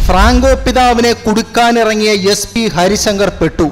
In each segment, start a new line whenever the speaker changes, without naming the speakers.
Franco പിതാവിനെ കുടുക്കാനിറങ്ങിയ S P Harishankar പെട്ടു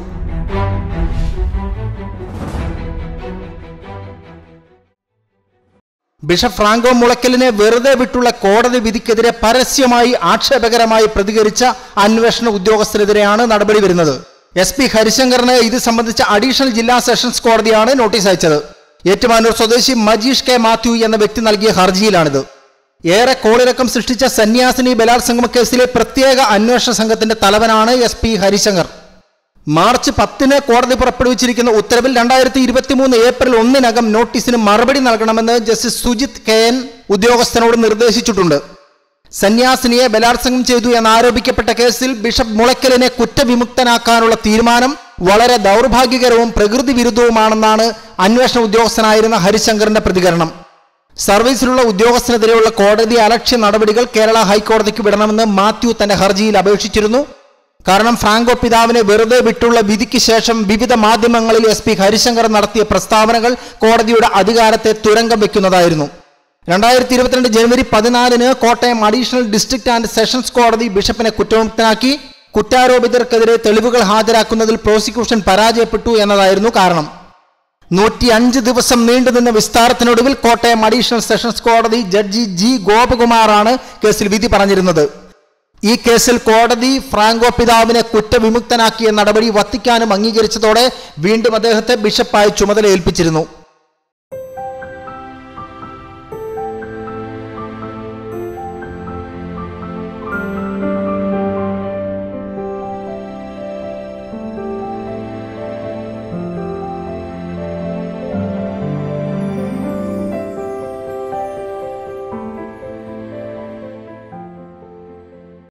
bishop Franco മുളയ്ക്കലിനെ വെറുതെ വിട്ടുള്ള കോടതി വിധിക്കെതിരെ പരസ്യമായി ആക്ഷേപകരമായി പ്രതികരിച്ച അന്വേഷണ ഉദ്യോഗസ്ഥരെതിരെയാണ് നടപടി വരുന്നത് എസ് പി ഹരിശങ്കറിന് ഇത് സംബന്ധിച്ച അഡീഷണൽ ജില്ലാ സെഷൻസ് കോടതിയാണ് നോട്ടീസ് അയച്ചത് ഏറ്റുമാനൂർ സ്വദേശി മജീഷ് കെ മാത്യു എന്ന വ്യക്തി നൽകിയ ഹർജിയിലാണിത് ഏറെ കോളിളക്കം സൃഷ്ടിച്ച സന്യാസിനി ബലാത്സംഗമ കേസിലെ പ്രത്യേക അന്വേഷണ സംഘത്തിന്റെ തലവനാണ് എസ് പി ഹരിശങ്കർ മാർച്ച് പത്തിന് കോടതി പുറപ്പെടുവിച്ചിരിക്കുന്ന ഉത്തരവിൽ രണ്ടായിരത്തി ഇരുപത്തിമൂന്ന് ഏപ്രിൽ ഒന്നിനകം നോട്ടീസിന് മറുപടി നൽകണമെന്ന് ജസ്റ്റിസ് സുജിത് കെ എൻ ഉദ്യോഗസ്ഥനോട് നിർദ്ദേശിച്ചിട്ടുണ്ട് സന്യാസിനിയെ ബലാത്സംഗം ചെയ്തു എന്നാരോപിക്കപ്പെട്ട കേസിൽ ബിഷപ്പ് മുളയ്ക്കലിനെ കുറ്റവിമുക്തനാക്കാനുള്ള തീരുമാനം വളരെ ദൗർഭാഗ്യകരവും പ്രകൃതി വിരുദ്ധവുമാണെന്നാണ് അന്വേഷണ ഉദ്യോഗസ്ഥനായിരുന്ന ഹരിശങ്കറിന്റെ പ്രതികരണം സർവീസിലുള്ള ഉദ്യോഗസ്ഥനെതിരെയുള്ള കോടതി അലക്ഷ്യ നടപടികൾ കേരള ഹൈക്കോടതിക്ക് വിടണമെന്ന് മാത്യു തന്റെ ഹർജിയിൽ അപേക്ഷിച്ചിരുന്നു കാരണം ഫ്രാങ്കോ പിതാവിനെ വെറുതെ വിട്ടുള്ള വിധിക്ക് ശേഷം വിവിധ മാധ്യമങ്ങളിൽ എസ് പി ഹരിശങ്കർ നടത്തിയ പ്രസ്താവനകൾ കോടതിയുടെ അധികാരത്തെ തുരങ്കം വെക്കുന്നതായിരുന്നു രണ്ടായിരത്തി ഇരുപത്തിരണ്ട് ജനുവരി പതിനാലിന് Kottayam additional district and sessions കോടതി ബിഷപ്പിനെ കുറ്റമുക്തനാക്കി കുറ്റാരോപിതർക്കെതിരെ തെളിവുകൾ ഹാജരാക്കുന്നതിൽ പ്രോസിക്യൂഷൻ പരാജയപ്പെട്ടു എന്നതായിരുന്നു കാരണം നൂറ്റി അഞ്ച് ദിവസം നീണ്ടുനിന്ന വിസ്താരത്തിനൊടുവിൽ കോട്ടയം അഡീഷണൽ സെഷൻസ് കോടതി ജഡ്ജി ജി ഗോപകുമാറാണ് കേസിൽ വിധി പറഞ്ഞിരുന്നത് ഈ കേസിൽ കോടതി ഫ്രാങ്കോ പിതാവിനെ കുറ്റവിമുക്തനാക്കിയ നടപടി വത്തിക്കാനും അംഗീകരിച്ചതോടെ വീണ്ടും അദ്ദേഹത്തെ ബിഷപ്പായി ചുമതല ഏൽപ്പിച്ചിരുന്നു